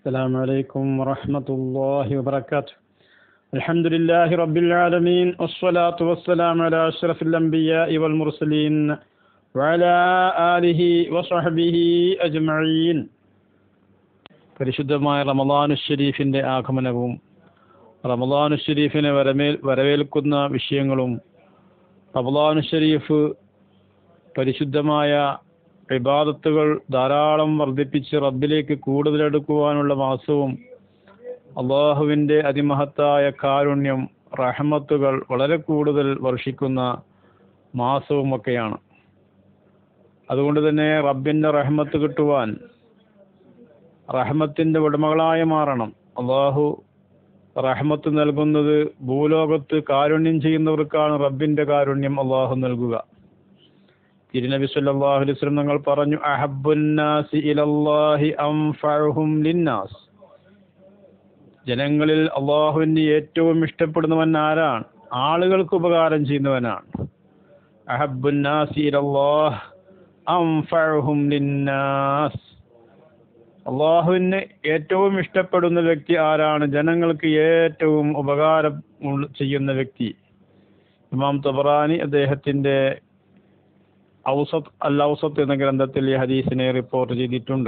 السلام عليكم ورحمة الله وبركاته الحمد لله رب العالمين والصلاة والسلام على أشرف الأنبياء والمرسلين وعلى آله وصحبه أجمعين പരിശുദ്ധമായ റമദാനു ഷരീഫിൻ്റെ ആഗമനവും റമദാനു ഷരീഫിനെ വരമേൽ വരവേൽക്കുന്ന വിഷയങ്ങളും റമദാനു ഷരീഫ് പരിശുദ്ധമായ ഇബാദത്തുകൾ ധാരാളം വർദ്ധിപ്പിച്ച് റബ്ബിലേക്ക് കൂടുതലെടുക്കുവാനുള്ള മാസവും അള്ളാഹുവിൻ്റെ അതിമഹത്തായ കാരുണ്യം റഹമത്തുകൾ വളരെ കൂടുതൽ വർഷിക്കുന്ന മാസവുമൊക്കെയാണ് അതുകൊണ്ട് തന്നെ റബ്ബിൻ്റെ റഹമത്ത് കിട്ടുവാൻ റഹമത്തിൻ്റെ ഉടമകളായി മാറണം അള്ളാഹു റഹമത്ത് നൽകുന്നത് ഭൂലോകത്ത് കാരുണ്യം ചെയ്യുന്നവർക്കാണ് റബ്ബിൻ്റെ കാരുണ്യം അള്ളാഹു നൽകുക തിരുനബി സല്ലല്ലാഹു അലൈഹി വസല്ലം തങ്ങൾ പറഞ്ഞു അഹബ്ബുന്നാസി ഇലല്ലാഹി അൻഫഉഹും ലിന്നാസ് ജനങ്ങളിൽ അള്ളാഹുവിന് ഏറ്റവും ഇഷ്ടപ്പെടുന്നവൻ ആരാണ് ആളുകൾക്ക് ഉപകാരം ചെയ്യുന്നവനാണ് അഹബ്ബുന്നാസി ഇലല്ലാഹ് അൻഫഉഹും ലിന്നാസ് അള്ളാഹുവിന് ഏറ്റവും ഇഷ്ടപ്പെടുന്ന വ്യക്തി ആരാണ് ജനങ്ങൾക്ക് ഏറ്റവും ഉപകാരം ഉള്ള- ചെയ്യുന്ന വ്യക്തി ഇമാം തബറാനി അദ്ദേഹത്തിന്റെ ഔസത്ത് അൽ ഔസത്ത് എന്ന ഗ്രന്ഥത്തിൽ ഈ ഹദീസിനെ റിപ്പോർട്ട് ചെയ്തിട്ടുണ്ട്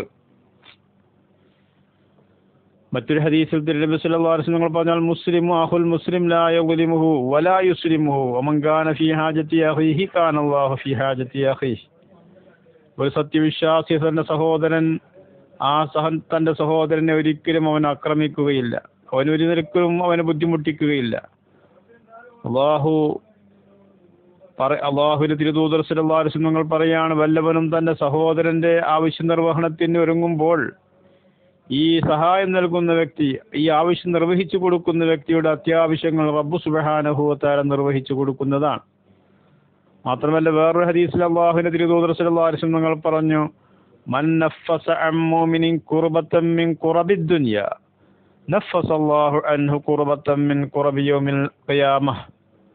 മറ്റൊരു ഹദീസിൽ തിരുനബി സല്ലല്ലാഹു അലൈഹി വസല്ലം പറഞ്ഞാൽ മുസ്ലിമു അഹുൽ മുസ്ലിം ലാ യഗ്ലിമുഹു വലാ യുസ്ലിമുഹു വമൻ കാന ഫീ ഹാജത്തി അഖീഹി കാന അല്ലാഹു ഫീ ഹാജത്തി അഖീഹി ഒരു സത്യവിശ്വാസി തന്റെ സഹോദരൻ ആ സഹ തന്റെ സഹോദരനെ ഒരിക്കലും അവൻ ആക്രമിക്കുകയില്ല അവൻ ഒരു നിരക്കിലും അവനെ ബുദ്ധിമുട്ടിക്കുകയില്ല അള്ളാഹു പറ അള്ളാഹുവിന്റെ തിരുദൂതർ സല്ലല്ലാഹു അലൈഹി വസല്ലം തങ്ങൾ പറയാണ് വല്ലവനും തന്റെ സഹോദരന്റെ ആവശ്യ നിർവഹണത്തിന് ഒരുങ്ങുമ്പോൾ ഈ സഹായം നൽകുന്ന വ്യക്തി ഈ ആവശ്യം നിർവഹിച്ചു കൊടുക്കുന്ന വ്യക്തിയുടെ അത്യാവശ്യങ്ങൾ റബ്ബു സുബ്ഹാനഹു വതആല നിർവഹിച്ചു കൊടുക്കുന്നതാണ് മാത്രമല്ല വേറൊരു ഹദീസിൽ അള്ളാഹുവിന്റെ തിരുദൂതർ സല്ലല്ലാഹു അലൈഹി വസല്ലം തങ്ങൾ പറഞ്ഞു മൻ നഫസ അൻ മുഅ്മിനിൻ കുർബത്തൻ മിൻ കുറബിദ് ദുനിയ നഫസ അല്ലാഹു അൻഹു കുർബത്തൻ മിൻ കുറബി യൗമിൽ ഖിയാമഹ്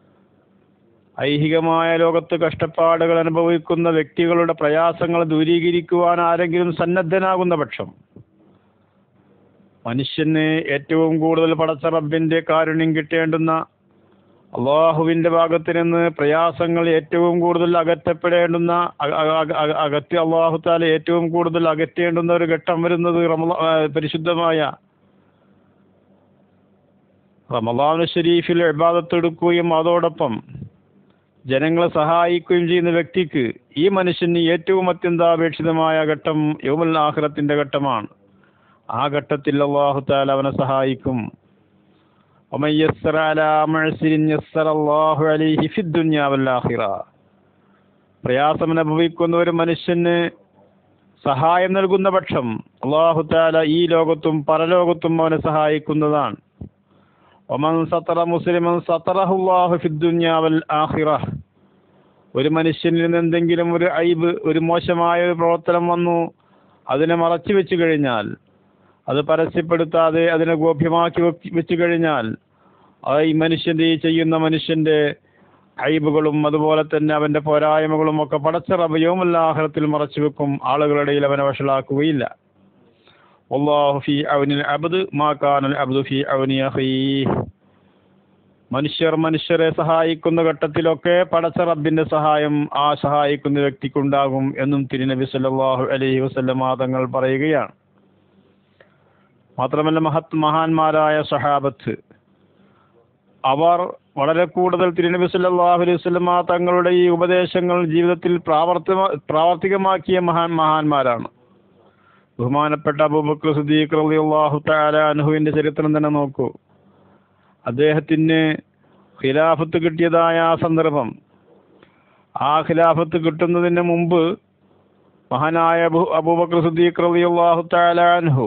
ഐഹികമായ ലോകത്ത് കഷ്ടപ്പാടുകൾ അനുഭവിക്കുന്ന വ്യക്തികളുടെ പ്രയാസങ്ങൾ ദൂരീകരിക്കുവാൻ ആരെങ്കിലും സന്നദ്ധനാകുന്ന പക്ഷം മനുഷ്യന് ഏറ്റവും കൂടുതൽ പടച്ച റബ്ബിന്റെ കാരുണ്യം കിട്ടേണ്ടുന്ന അള്ളാഹുവിന്റെ ഭാഗത്ത് നിന്ന് പ്രയാസങ്ങൾ ഏറ്റവും കൂടുതൽ അകറ്റപ്പെടേണ്ടുന്ന അ- അ- അ- അകറ്റി അള്ളാഹു താല ഏറ്റവും കൂടുതൽ അകറ്റേണ്ടുന്ന ഒരു ഘട്ടം വരുന്നത് റമള ആ, പരിശുദ്ധമായ റമദാനു ഷരീഫിൽ ഇബാദത്തെടുക്കുകയും അതോടൊപ്പം ജനങ്ങളെ സഹായിക്കുകയും ചെയ്യുന്ന വ്യക്തിക്ക് ഈ മനുഷ്യന് ഏറ്റവും അത്യന്താപേക്ഷിതമായ ഘട്ടം യൗമുൽ ആഖിറത്തിന്റെ ഘട്ടമാണ് ആ ഘട്ടത്തിൽ അള്ളാഹു താല അവനെ സഹായിക്കും ومن يسر على معسر يسر الله عليه في الدنيا والآخرة പ്രയാസം അനുഭവിക്കുന്ന ഒരു മനുഷ്യന് സഹായം നൽകുന്ന പക്ഷം അള്ളാഹു താല ഈ ലോകത്തും പരലോകത്തും അവനെ സഹായിക്കുന്നതാണ് ഒമൻ സത്തറ മുസ്ലിമൻ സത്തറഹു അല്ലാഹു ഫി ദുനിയ വൽ ആഖിറ ഒരു മനുഷ്യനിൽ നിന്ന് എന്തെങ്കിലും ഒരു ഐബ് ഒരു മോശമായ ഒരു പ്രവർത്തനം വന്നു അതിനെ മറച്ചു വെച്ചു കഴിഞ്ഞാൽ അത് പരസ്യപ്പെടുത്താതെ അതിനെ ഗോപ്യമാക്കി വെച്ച് വെച്ചു കഴിഞ്ഞാൽ ആ ഈ മനുഷ്യന്റെ ഈ ചെയ്യുന്ന മനുഷ്യന്റെ അയിബുകളും അതുപോലെ തന്നെ അവന്റെ പോരായ്മകളും ഒക്കെ പടച്ചിറവ് യോമല്ലാഹരത്തിൽ മറച്ചു വെക്കും ആളുകളുടെ ഇടയിൽ അവനെ വഷളാക്കുകയില്ല വല്ലാഹു ഫീ ഔനിൽ അബ്ദ് മാ കാനൽ അബ്ദു ഫീ ഔനി അഖീഹ് മനുഷ്യർ മനുഷ്യരെ സഹായിക്കുന്ന ഘട്ടത്തിലൊക്കെ പടച്ച റബ്ബിന്റെ സഹായം ആ സഹായിക്കുന്ന വ്യക്തിക്കുണ്ടാകും എന്നും തിരുനബി സല്ലല്ലാഹു അലൈഹി വസല്ലമ തങ്ങൾ പറയുകയാണ് മാത്രമല്ല മഹത് മഹാന്മാരായ സഹാബത്ത് അവർ വളരെ കൂടുതൽ തിരുനബി സല്ലല്ലാഹു അലൈഹി വസല്ലമ തങ്ങളുടെ ഈ ഉപദേശങ്ങൾ ജീവിതത്തിൽ പ്രാവർത്തിക പ്രാവർത്തികമാക്കിയ മഹാൻ മഹാന്മാരാണ് ബഹുമാനപ്പെട്ട അബൂബക്കർ സിദ്ദീഖ് റളിയല്ലാഹു തആല അൻഹുവിന്റെ ചരിത്രം തന്നെ നോക്കൂ അദ്ദേഹത്തിന് ഖിലാഫത്ത് കിട്ടിയതായ ആ സന്ദർഭം ആ ഖിലാഫത്ത് കിട്ടുന്നതിന് മുമ്പ് മഹാനായ അബൂ അബൂബക്കർ സിദ്ദീഖ് റളിയല്ലാഹു തആല അൻഹു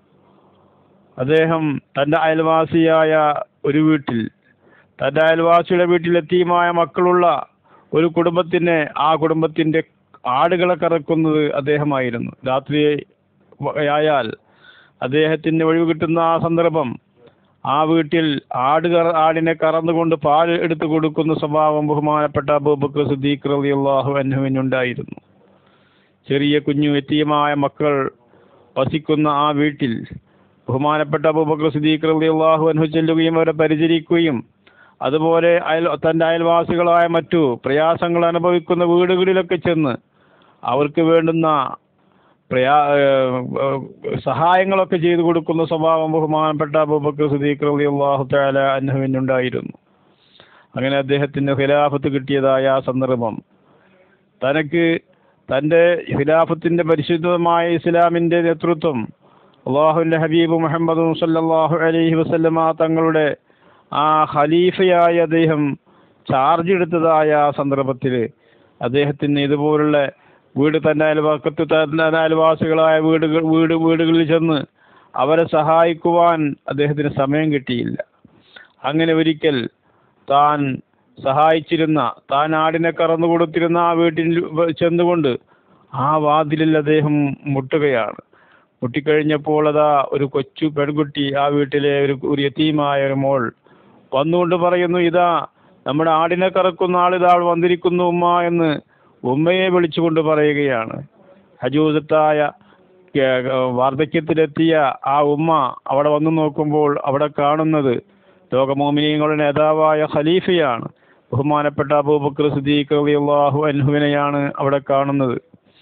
അദ്ദേഹം തൻ്റെ അയൽവാസിയായ ഒരു വീട്ടിൽ തൻ്റെ അയൽവാസിയുടെ വീട്ടിൽ എത്തിയുമായ മക്കളുള്ള ഒരു കുടുംബത്തിനെ ആ കുടുംബത്തിൻ്റെ ആടുകളെ കറക്കുന്നത് അദ്ദേഹമായിരുന്നു രാത്രി ആയാൽ അദ്ദേഹത്തിന് ഒഴിവ് കിട്ടുന്ന ആ സന്ദർഭം ആ വീട്ടിൽ ആട് കറ- ആടിനെ കറന്നുകൊണ്ട് പാൽ എടുത്തു കൊടുക്കുന്ന സ്വഭാവം ബഹുമാനപ്പെട്ട അബൂബക്കർ സിദ്ദീഖ് റളിയല്ലാഹു അൻഹുവിനുണ്ടായിരുന്നു ചെറിയ കുഞ്ഞു എത്തിയമായ മക്കൾ വസിക്കുന്ന ആ വീട്ടിൽ ബഹുമാനപ്പെട്ട അബൂബക്കർ സിദ്ദീഖ് റളിയല്ലാഹു അൻഹു ചെല്ലുകയും അവരെ പരിചരിക്കുകയും അതുപോലെ അയൽ തൻ്റെ അയൽവാസികളായ മറ്റു പ്രയാസങ്ങൾ അനുഭവിക്കുന്ന വീടുകളിലൊക്കെ ചെന്ന് അവർക്ക് വേണ്ടുന്ന പ്രയാ ഏഹ് ഏഹ് സഹായങ്ങളൊക്കെ ചെയ്തു കൊടുക്കുന്ന സ്വഭാവം ബഹുമാനപ്പെട്ട അബൂബക്കർ സിദ്ദീഖ് റളിയല്ലാഹു തആല അൻഹുവിനുണ്ടായിരുന്നു അങ്ങനെ അദ്ദേഹത്തിന് ഖിലാഫത്ത് കിട്ടിയതായ ആ സന്ദർഭം തനക്ക് തൻ്റെ ഖിലാഫത്തിൻ്റെ പരിശുദ്ധമായ ഇസ്ലാമിൻ്റെ നേതൃത്വം അള്ളാഹുവിൻ്റെ ഹബീബ് മുഹമ്മദ് സല്ലല്ലാഹു അലൈഹി വസല്ലമ തങ്ങളുടെ ആ ഖലീഫയായി അദ്ദേഹം ചാർജ് എടുത്തതായ ആ സന്ദർഭത്തിൽ അദ്ദേഹത്തിന് ഇതുപോലുള്ള വീട് തൻ്റെ അയൽവക്കത്ത് തൻ്റെ അയൽവാസികളായ വീടുകൾ വീട് വീടുകളിൽ ചെന്ന് അവരെ സഹായിക്കുവാൻ അദ്ദേഹത്തിന് സമയം കിട്ടിയില്ല അങ്ങനെ ഒരിക്കൽ താൻ സഹായിച്ചിരുന്ന താൻ ആടിനെ കറന്നു കൊടുത്തിരുന്ന ആ വീട്ടിൽ ചെന്നുകൊണ്ട് ആ വാതിലിൽ അദ്ദേഹം മുട്ടുകയാണ് മുട്ടിക്കഴിഞ്ഞപ്പോൾ അതാ ഒരു കൊച്ചു പെൺകുട്ടി ആ വീട്ടിലെ ഒരു ഒരു യത്തീമായ ഒരു മോൾ വന്നുകൊണ്ട് പറയുന്നു ഇതാ നമ്മുടെ ആടിനെ കറക്കുന്ന ആളിതാ വന്നിരിക്കുന്നു ഉമ്മ എന്ന് ഉമ്മയെ വിളിച്ചുകൊണ്ട് പറയുകയാണ് ഹജൂസത്തായ ഏർ, വാർദ്ധക്യത്തിലെത്തിയ ആ ഉമ്മ അവിടെ വന്നു നോക്കുമ്പോൾ അവിടെ കാണുന്നത് ലോകമോമിനിയങ്ങളുടെ നേതാവായ ഖലീഫയാണ് ബഹുമാനപ്പെട്ട അബൂബക്കർ സിദ്ദീഖ് റളിയല്ലാഹു അൻഹുവിനെയാണ് അവിടെ കാണുന്നത്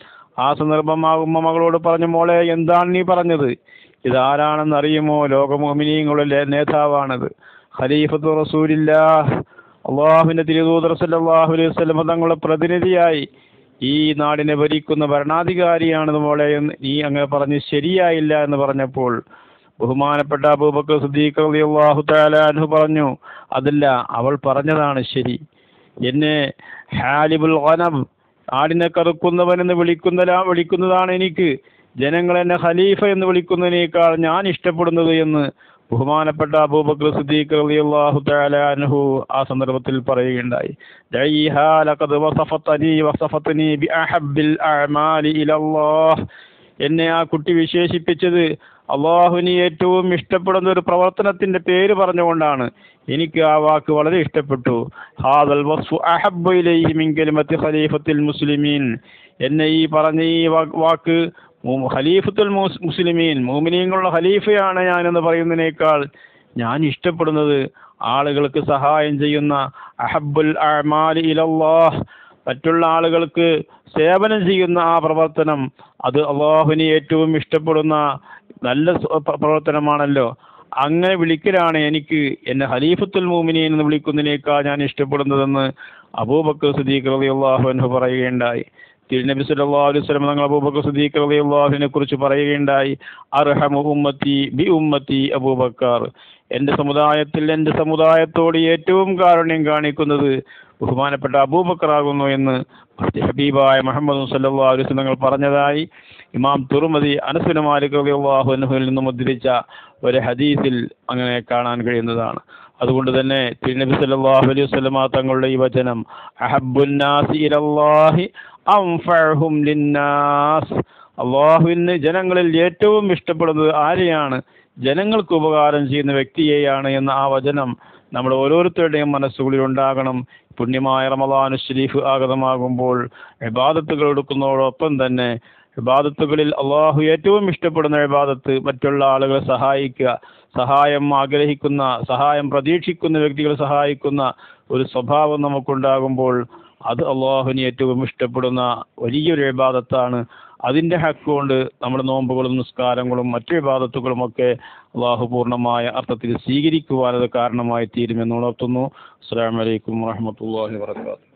ആ സന്ദർഭം ആ ഉമ്മ മകളോട് പറഞ്ഞു മോളെ എന്താണ് നീ പറഞ്ഞത് ഇതാരാണെന്ന് അറിയുമോ ലോകമോമിനിയങ്ങളുടെ നേതാവാണത് ഖലീഫത്തു റസൂലില്ലാ അള്ളാഹുവിന്റെ തിരുദൂതർ സല്ലല്ലാഹു അലൈഹി വസല്ലം തങ്ങളുടെ പ്രതിനിധിയായി ഈ നാടിനെ ഭരിക്കുന്ന ഭരണാധികാരിയാണ് മോളെ എന്ന് നീ അങ്ങനെ പറഞ്ഞ് ശരിയായില്ല എന്ന് പറഞ്ഞപ്പോൾ ബഹുമാനപ്പെട്ട അബൂബക്കർ സിദ്ദീഖ് റളിയല്ലാഹു തആല അൻഹു പറഞ്ഞു അതല്ല അവൾ പറഞ്ഞതാണ് ശരി എന്നെ ഹാലിബുൽ ഖനം ആടിനെ കറുക്കുന്നവൻ എന്ന് വിളിക്കുന്ന വിളിക്കുന്നതാണ് എനിക്ക് ജനങ്ങൾ എന്നെ ഖലീഫ എന്ന് വിളിക്കുന്നതിനേക്കാൾ ഞാൻ ഇഷ്ടപ്പെടുന്നത് എന്ന് ബഹുമാനപ്പെട്ട അബൂബക്കർ സിദ്ദീഖ് റളിയല്ലാഹു തആല അൻഹു ആ സന്ദർഭത്തിൽ പറയുകയുണ്ടായി ദൈഹാ ലഖദ് വസഫതനി വസഫതനി ബിഅഹബ്ബിൽ അഅമാലി ഇലല്ലാഹ് എന്നെ ആ കുട്ടി വിശേഷിപ്പിച്ചത് അള്ളാഹുവിന് ഏറ്റവും ഇഷ്ടപ്പെടുന്ന ഒരു പ്രവർത്തനത്തിന്റെ പേര് പറഞ്ഞുകൊണ്ടാണ് എനിക്ക് ആ വാക്ക് വളരെ ഇഷ്ടപ്പെട്ടു ഹാദൽ വസ്ഫു അഹബ്ബു ഇലൈഹി മിൻ കലിമത്തി ഖലീഫത്തിൽ മുസ്ലിമീൻ എന്നെ ഈ പറഞ്ഞ ഈ വാ- വാക്ക് മു- ഖലീഫത്തുൽ മുസ്- മുസ്ലിമീൻ മോമിനീങ്ങളുടെ ഖലീഫയാണ് ഞാൻ എന്ന് പറയുന്നതിനേക്കാൾ ഞാൻ ഇഷ്ടപ്പെടുന്നത് ആളുകൾക്ക് സഹായം ചെയ്യുന്ന അഹബ്ബുൽ അഅമാലി ഇലല്ലാഹ് മറ്റുള്ള ആളുകൾക്ക് സേവനം ചെയ്യുന്ന ആ പ്രവർത്തനം അത് അള്ളാഹുവിന് ഏറ്റവും ഇഷ്ടപ്പെടുന്ന നല്ല സ- പ്ര- പ്രവർത്തനമാണല്ലോ അങ്ങനെ വിളിക്കലാണ് എനിക്ക് എന്നെ ഖലീഫത്തുൽ മൂമിനീൻ എന്ന് വിളിക്കുന്നതിനേക്കാൾ ഞാൻ ഇഷ്ടപ്പെടുന്നതെന്ന് അബൂബക്കർ സിദ്ദീഖ് റളിയല്ലാഹു അൻഹു പറയുകയുണ്ടായി തിരുനബി സല്ലല്ലാഹു അലൈഹി വസല്ലം തങ്ങൾ അബൂബക്കർ സിദ്ദീഖ് റളിയല്ലാഹുവിനെ കുറിച്ച് പറയുകയുണ്ടായി അർഹമു ഉമ്മത്തി ബി ഉമ്മത്തി അബൂബക്കർ എൻ്റെ സമുദായത്തിൽ എൻ്റെ സമുദായത്തോട് ഏറ്റവും കാരുണ്യം കാണിക്കുന്നത് ബഹുമാനപ്പെട്ട അബൂബക്കർ ആകുന്നു എന്ന് ഹബീബായ മുഹമ്മദ് സല്ലല്ലാഹു അലൈഹി വസല്ലം തങ്ങൾ പറഞ്ഞതായി ഇമാം തുറുമതി അനസുന മാലിക് റളിയല്ലാഹു അൻഹുവിൽ നിന്നും ഉദ്ധരിച്ച ഒരു ഹദീസിൽ അങ്ങനെ കാണാൻ കഴിയുന്നതാണ് അതുകൊണ്ട് തന്നെ തിരുനബി സല്ലല്ലാഹു അലൈഹി വസല്ലമ തങ്ങളുടെ ഈ വചനം അഹബ്ബുന്നാസി ഇലല്ലാഹി അൻഫഅഹും ലിന്നാസ് അള്ളാഹുവിന് ജനങ്ങളിൽ ഏറ്റവും ഇഷ്ടപ്പെടുന്നത് ആരെയാണ് ജനങ്ങൾക്ക് ഉപകാരം ചെയ്യുന്ന വ്യക്തിയെയാണ് എന്ന ആ വചനം നമ്മുടെ ഓരോരുത്തരുടെയും മനസ്സുകളിൽ ഉണ്ടാകണം പുണ്യമായ റമദാനു ഷരീഫ് ആഗതമാകുമ്പോൾ ഇബാദത്തുകൾ എടുക്കുന്നതോടൊപ്പം തന്നെ ഇബാദത്തുകളിൽ അള്ളാഹു ഏറ്റവും ഇഷ്ടപ്പെടുന്ന ഇബാദത്ത് മറ്റുള്ള ആളുകളെ സഹായിക്കുക സഹായം ആഗ്രഹിക്കുന്ന സഹായം പ്രതീക്ഷിക്കുന്ന വ്യക്തികളെ സഹായിക്കുന്ന ഒരു സ്വഭാവം നമുക്കുണ്ടാകുമ്പോൾ അത് അള്ളാഹുവിന് ഏറ്റവും ഇഷ്ടപ്പെടുന്ന വലിയൊരു ഇബാദത്താണ് അതിൻ്റെ ഹക്ക് കൊണ്ട് നമ്മുടെ നോമ്പുകളും നിസ്കാരങ്ങളും മറ്റു വിവാദത്തുകളും ഒക്കെ അള്ളാഹു പൂർണ്ണമായ അർത്ഥത്തിൽ സ്വീകരിക്കുവാൻ അത് കാരണമായി തീരുമെന്ന് ഉണർത്തുന്നു അസ്സാം വലൈക്കും വാഹമത്തല്ലാഹി വാത്തു